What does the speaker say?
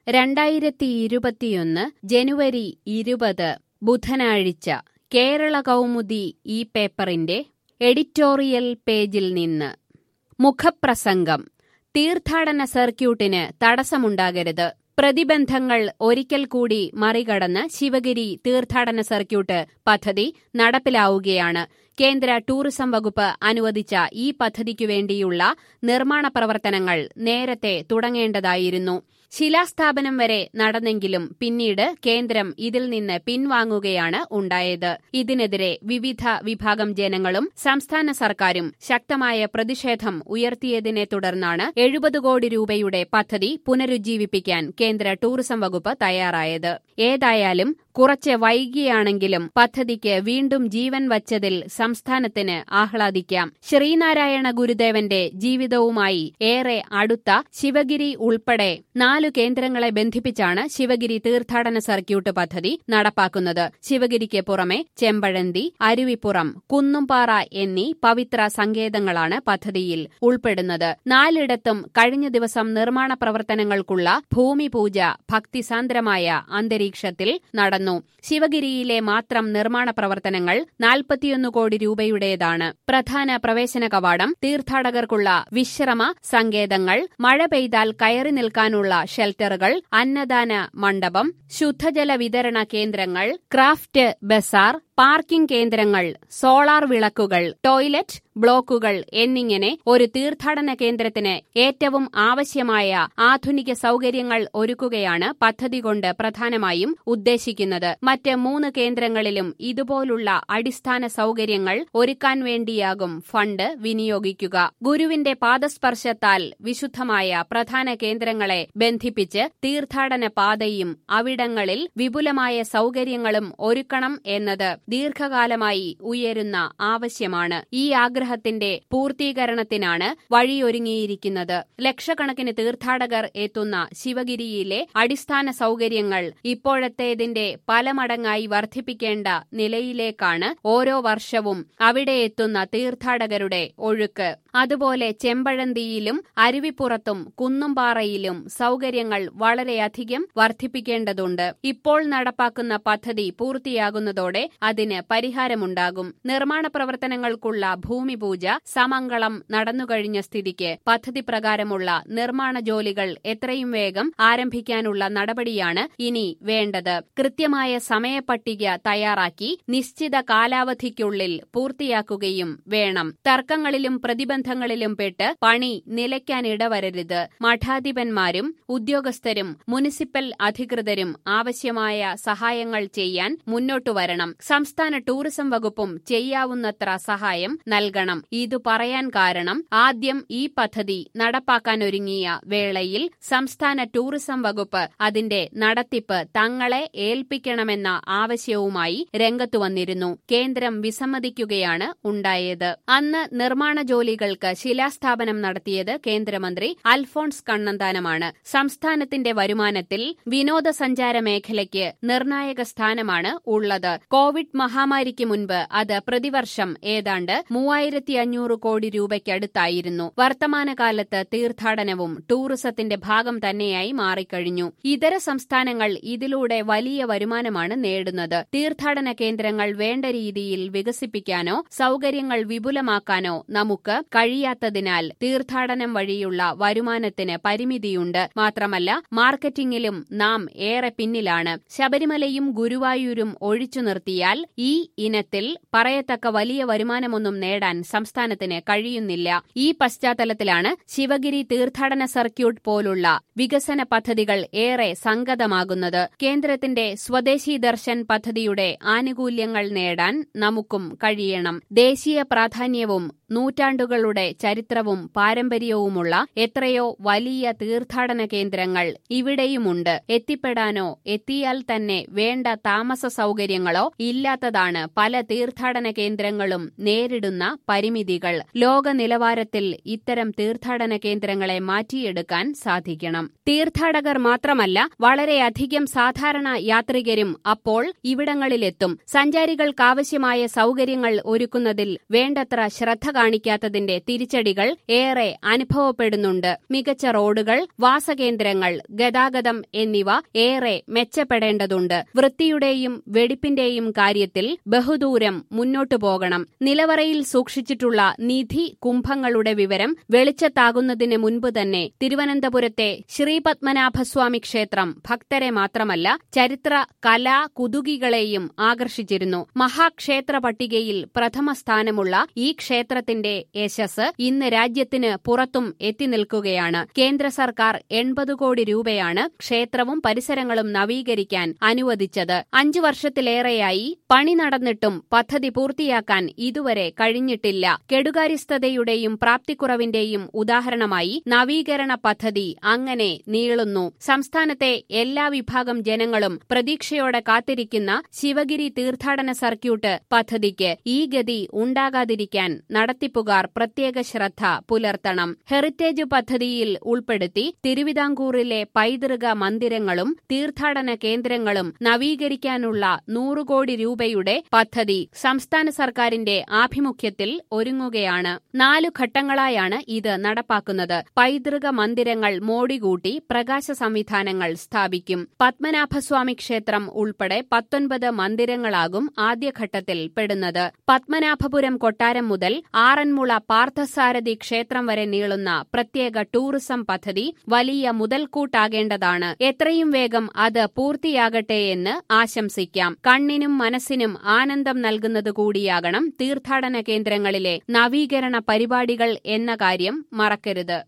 രണ്ടായിരത്തി ഇരുപത്തിയൊന്ന് ജനുവരി ഇരുപത് ബുധനാഴ്ച കേരള കൗമുദി ഈ പേപ്പറിന്റെ എഡിറ്റോറിയൽ പേജിൽ നിന്ന് മുഖപ്രസംഗം തീർത്ഥാടന സർക്യൂട്ടിന് തടസ്സമുണ്ടാകരുത് പ്രതിബന്ധങ്ങൾ ഒരിക്കൽ കൂടി മറികടന്ന് ശിവഗിരി തീർത്ഥാടന സർക്യൂട്ട് പദ്ധതി നടപ്പിലാവുകയാണ് കേന്ദ്ര ടൂറിസം വകുപ്പ് അനുവദിച്ച ഈ പദ്ധതിക്കു വേണ്ടിയുള്ള നിർമ്മാണ പ്രവർത്തനങ്ങൾ നേരത്തെ തുടങ്ങേണ്ടതായിരുന്നു ശിലാസ്ഥാപനം വരെ നടന്നെങ്കിലും പിന്നീട് കേന്ദ്രം ഇതിൽ നിന്ന് പിൻവാങ്ങുകയാണ് ഉണ്ടായത് ഇതിനെതിരെ വിവിധ വിഭാഗം ജനങ്ങളും സംസ്ഥാന സർക്കാരും ശക്തമായ പ്രതിഷേധം ഉയർത്തിയതിനെ തുടർന്നാണ് എഴുപത് കോടി രൂപയുടെ പദ്ധതി പുനരുജ്ജീവിപ്പിക്കാൻ കേന്ദ്ര ടൂറിസം വകുപ്പ് തയ്യാറായത് ഏതായാലും കുറച്ച് വൈകിയാണെങ്കിലും പദ്ധതിക്ക് വീണ്ടും ജീവൻ വച്ചതിൽ സംസ്ഥാനത്തിന് ആഹ്ലാദിക്കാം ശ്രീനാരായണ ഗുരുദേവന്റെ ജീവിതവുമായി ഏറെ അടുത്ത ശിവഗിരി ഉൾപ്പെടെ നാലു കേന്ദ്രങ്ങളെ ബന്ധിപ്പിച്ചാണ് ശിവഗിരി തീർത്ഥാടന സർക്യൂട്ട് പദ്ധതി നടപ്പാക്കുന്നത് ശിവഗിരിക്ക് പുറമെ ചെമ്പഴന്തി അരുവിപ്പുറം കുന്നുംപാറ എന്നീ പവിത്ര സങ്കേതങ്ങളാണ് പദ്ധതിയിൽ ഉൾപ്പെടുന്നത് നാലിടത്തും കഴിഞ്ഞ ദിവസം നിർമ്മാണ പ്രവർത്തനങ്ങൾക്കുള്ള ഭൂമിപൂജ ഭക്തിസാന്ദ്രമായ അന്തരീക്ഷത്തിൽ നടന്നു ശിവഗിരിയിലെ മാത്രം നിർമ്മാണ പ്രവർത്തനങ്ങൾ നാൽപ്പത്തിയൊന്ന് കോടി രൂപയുടേതാണ് പ്രധാന പ്രവേശന കവാടം തീർത്ഥാടകർക്കുള്ള വിശ്രമ സങ്കേതങ്ങൾ മഴ പെയ്താൽ കയറി നിൽക്കാനുള്ള ഷെൽട്ടറുകൾ അന്നദാന മണ്ഡപം ശുദ്ധജല വിതരണ കേന്ദ്രങ്ങൾ ക്രാഫ്റ്റ് ബസാർ പാർക്കിംഗ് കേന്ദ്രങ്ങൾ സോളാർ വിളക്കുകൾ ടോയ്ലറ്റ് ബ്ലോക്കുകൾ എന്നിങ്ങനെ ഒരു തീർത്ഥാടന കേന്ദ്രത്തിന് ഏറ്റവും ആവശ്യമായ ആധുനിക സൗകര്യങ്ങൾ ഒരുക്കുകയാണ് പദ്ധതി കൊണ്ട് പ്രധാനമായും ഉദ്ദേശിക്കുന്നത് മറ്റ് മൂന്ന് കേന്ദ്രങ്ങളിലും ഇതുപോലുള്ള അടിസ്ഥാന സൗകര്യങ്ങൾ ഒരുക്കാൻ വേണ്ടിയാകും ഫണ്ട് വിനിയോഗിക്കുക ഗുരുവിന്റെ പാദസ്പർശത്താൽ വിശുദ്ധമായ പ്രധാന കേന്ദ്രങ്ങളെ ബന്ധിപ്പിച്ച് തീർത്ഥാടന പാതയും അവിടങ്ങളിൽ വിപുലമായ സൗകര്യങ്ങളും ഒരുക്കണം എന്നത് ദീർഘകാലമായി ഉയരുന്ന ആവശ്യമാണ് ഈ ആഗ്രഹത്തിന്റെ പൂർത്തീകരണത്തിനാണ് വഴിയൊരുങ്ങിയിരിക്കുന്നത് ലക്ഷക്കണക്കിന് തീർത്ഥാടകർ എത്തുന്ന ശിവഗിരിയിലെ അടിസ്ഥാന സൗകര്യങ്ങൾ ഇപ്പോഴത്തേതിന്റെ പല മടങ്ങായി വർദ്ധിപ്പിക്കേണ്ട നിലയിലേക്കാണ് ഓരോ വർഷവും അവിടെ എത്തുന്ന തീർത്ഥാടകരുടെ ഒഴുക്ക് അതുപോലെ ചെമ്പഴന്തിയിലും അരുവിപ്പുറത്തും കുന്നുംപാറയിലും സൗകര്യങ്ങൾ വളരെയധികം വർദ്ധിപ്പിക്കേണ്ടതുണ്ട് ഇപ്പോൾ നടപ്പാക്കുന്ന പദ്ധതി പൂർത്തിയാകുന്നതോടെ അതിന് പരിഹാരമുണ്ടാകും നിർമ്മാണ പ്രവർത്തനങ്ങൾക്കുള്ള ഭൂമിപൂജ സമംഗളം നടന്നുകഴിഞ്ഞ സ്ഥിതിക്ക് പദ്ധതി പ്രകാരമുള്ള നിർമ്മാണ ജോലികൾ എത്രയും വേഗം ആരംഭിക്കാനുള്ള നടപടിയാണ് ഇനി വേണ്ടത് കൃത്യമായ സമയപട്ടിക തയ്യാറാക്കി നിശ്ചിത കാലാവധിക്കുള്ളിൽ പൂർത്തിയാക്കുകയും വേണം തർക്കങ്ങളിലും പ്രതിബന്ധങ്ങളിലും പെട്ട് പണി നിലയ്ക്കാനിടവരരുത് മഠാധിപന്മാരും ഉദ്യോഗസ്ഥരും മുനിസിപ്പൽ അധികൃതരും ആവശ്യമായ സഹായങ്ങൾ ചെയ്യാൻ മുന്നോട്ടു വരണം സംസ്ഥാന ടൂറിസം വകുപ്പും ചെയ്യാവുന്നത്ര സഹായം നൽകണം ഇതു പറയാൻ കാരണം ആദ്യം ഈ പദ്ധതി നടപ്പാക്കാനൊരുങ്ങിയ വേളയിൽ സംസ്ഥാന ടൂറിസം വകുപ്പ് അതിന്റെ നടത്തിപ്പ് തങ്ങളെ ഏൽപ്പിക്കണമെന്ന ആവശ്യവുമായി രംഗത്തു വന്നിരുന്നു കേന്ദ്രം വിസമ്മതിക്കുകയാണ് ഉണ്ടായത് അന്ന് നിർമ്മാണ ജോലികൾക്ക് ശിലാസ്ഥാപനം നടത്തിയത് കേന്ദ്രമന്ത്രി അൽഫോൺസ് കണ്ണന്താനമാണ് സംസ്ഥാനത്തിന്റെ വരുമാനത്തിൽ വിനോദസഞ്ചാര മേഖലയ്ക്ക് നിർണായക സ്ഥാനമാണ് ഉള്ളത് കോവിഡ് മഹാമാരിക്ക് മുൻപ് അത് പ്രതിവർഷം ഏതാണ്ട് മൂവായിരത്തി അഞ്ഞൂറ് കോടി രൂപയ്ക്കടുത്തായിരുന്നു വർത്തമാനകാലത്ത് തീർത്ഥാടനവും ടൂറിസത്തിന്റെ ഭാഗം തന്നെയായി മാറിക്കഴിഞ്ഞു ഇതര സംസ്ഥാനങ്ങൾ ഇതിലൂടെ വലിയ വരുമാനമാണ് നേടുന്നത് തീർത്ഥാടന കേന്ദ്രങ്ങൾ വേണ്ട രീതിയിൽ വികസിപ്പിക്കാനോ സൗകര്യങ്ങൾ വിപുലമാക്കാനോ നമുക്ക് കഴിയാത്തതിനാൽ തീർത്ഥാടനം വഴിയുള്ള വരുമാനത്തിന് പരിമിതിയുണ്ട് മാത്രമല്ല മാർക്കറ്റിംഗിലും നാം ഏറെ പിന്നിലാണ് ശബരിമലയും ഗുരുവായൂരും ഒഴിച്ചു നിർത്തിയാൽ ഈ ഇനത്തിൽ പറയത്തക്ക വലിയ വരുമാനമൊന്നും നേടാൻ സംസ്ഥാനത്തിന് കഴിയുന്നില്ല ഈ പശ്ചാത്തലത്തിലാണ് ശിവഗിരി തീർത്ഥാടന സർക്യൂട്ട് പോലുള്ള വികസന പദ്ധതികൾ ഏറെ സംഗതമാകുന്നത് കേന്ദ്രത്തിന്റെ സ്വദേശി ദർശൻ പദ്ധതിയുടെ ആനുകൂല്യങ്ങൾ നേടാൻ നമുക്കും കഴിയണം ദേശീയ പ്രാധാന്യവും നൂറ്റാണ്ടുകളുടെ ചരിത്രവും പാരമ്പര്യവുമുള്ള എത്രയോ വലിയ തീർത്ഥാടന കേന്ദ്രങ്ങൾ ഇവിടെയുമുണ്ട് എത്തിപ്പെടാനോ എത്തിയാൽ തന്നെ വേണ്ട താമസ സൗകര്യങ്ങളോ ഇല്ല ഇല്ലാത്തതാണ് പല തീർത്ഥാടന കേന്ദ്രങ്ങളും നേരിടുന്ന പരിമിതികൾ ലോക നിലവാരത്തിൽ ഇത്തരം തീർത്ഥാടന കേന്ദ്രങ്ങളെ മാറ്റിയെടുക്കാൻ സാധിക്കണം തീർത്ഥാടകർ മാത്രമല്ല വളരെയധികം സാധാരണ യാത്രികരും അപ്പോൾ ഇവിടങ്ങളിലെത്തും സഞ്ചാരികൾക്കാവശ്യമായ സൗകര്യങ്ങൾ ഒരുക്കുന്നതിൽ വേണ്ടത്ര ശ്രദ്ധ കാണിക്കാത്തതിന്റെ തിരിച്ചടികൾ ഏറെ അനുഭവപ്പെടുന്നുണ്ട് മികച്ച റോഡുകൾ വാസകേന്ദ്രങ്ങൾ ഗതാഗതം എന്നിവ ഏറെ മെച്ചപ്പെടേണ്ടതുണ്ട് വൃത്തിയുടെയും വെടിപ്പിന്റെയും കാര്യത്തിൽ ബഹുദൂരം മുന്നോട്ടു പോകണം നിലവറയിൽ സൂക്ഷിച്ചിട്ടുള്ള നിധി കുംഭങ്ങളുടെ വിവരം വെളിച്ചത്താകുന്നതിന് മുൻപ് തന്നെ തിരുവനന്തപുരത്തെ ശ്രീപത്മനാഭസ്വാമി ക്ഷേത്രം ഭക്തരെ മാത്രമല്ല ചരിത്ര കലാ കുതുകികളെയും ആകർഷിച്ചിരുന്നു മഹാക്ഷേത്ര പട്ടികയിൽ പ്രഥമ സ്ഥാനമുള്ള ഈ ക്ഷേത്രത്തിന്റെ യശസ് ഇന്ന് രാജ്യത്തിന് പുറത്തും എത്തി നിൽക്കുകയാണ് കേന്ദ്ര സർക്കാർ എൺപത് കോടി രൂപയാണ് ക്ഷേത്രവും പരിസരങ്ങളും നവീകരിക്കാൻ അനുവദിച്ചത് അഞ്ചു വർഷത്തിലേറെയായി പണി നടന്നിട്ടും പദ്ധതി പൂർത്തിയാക്കാൻ ഇതുവരെ കഴിഞ്ഞിട്ടില്ല കെടുകാര്യസ്ഥതയുടെയും പ്രാപ്തിക്കുറവിന്റെയും ഉദാഹരണമായി നവീകരണ പദ്ധതി അങ്ങനെ നീളുന്നു സംസ്ഥാനത്തെ എല്ലാ വിഭാഗം ജനങ്ങളും പ്രതീക്ഷയോടെ കാത്തിരിക്കുന്ന ശിവഗിരി തീർത്ഥാടന സർക്യൂട്ട് പദ്ധതിക്ക് ഈ ഗതി ഉണ്ടാകാതിരിക്കാൻ നടത്തിപ്പുകാർ പ്രത്യേക ശ്രദ്ധ പുലർത്തണം ഹെറിറ്റേജ് പദ്ധതിയിൽ ഉൾപ്പെടുത്തി തിരുവിതാംകൂറിലെ പൈതൃക മന്ദിരങ്ങളും തീർത്ഥാടന കേന്ദ്രങ്ങളും നവീകരിക്കാനുള്ള നൂറ് കോടി രൂപയുടെ പദ്ധതി സംസ്ഥാന സർക്കാരിന്റെ ആഭിമുഖ്യത്തിൽ ഒരുങ്ങുകയാണ് നാലു ഘട്ടങ്ങളായാണ് ഇത് നടപ്പാക്കുന്നത് പൈതൃക മന്ദിരങ്ങൾ മോടികൂട്ടി പ്രകാശ സംവിധാനങ്ങൾ സ്ഥാപിക്കും പത്മനാഭസ്വാമി ക്ഷേത്രം ഉൾപ്പെടെ പത്തൊൻപത് മന്ദിരങ്ങളാകും ആദ്യഘട്ടത്തിൽ പെടുന്നത് പത്മനാഭപുരം കൊട്ടാരം മുതൽ ആറന്മുള പാർത്ഥസാരഥി ക്ഷേത്രം വരെ നീളുന്ന പ്രത്യേക ടൂറിസം പദ്ധതി വലിയ മുതൽക്കൂട്ടാകേണ്ടതാണ് എത്രയും വേഗം അത് പൂർത്തിയാകട്ടെ എന്ന് ആശംസിക്കാം കണ്ണിനും മനസ്സിനും ആനന്ദം നൽകുന്നത് കൂടിയാകണം തീർത്ഥാടന കേന്ദ്രങ്ങളിലെ നവീകരണ പരിപാടികൾ എന്ന കാര്യം മറക്കരുത്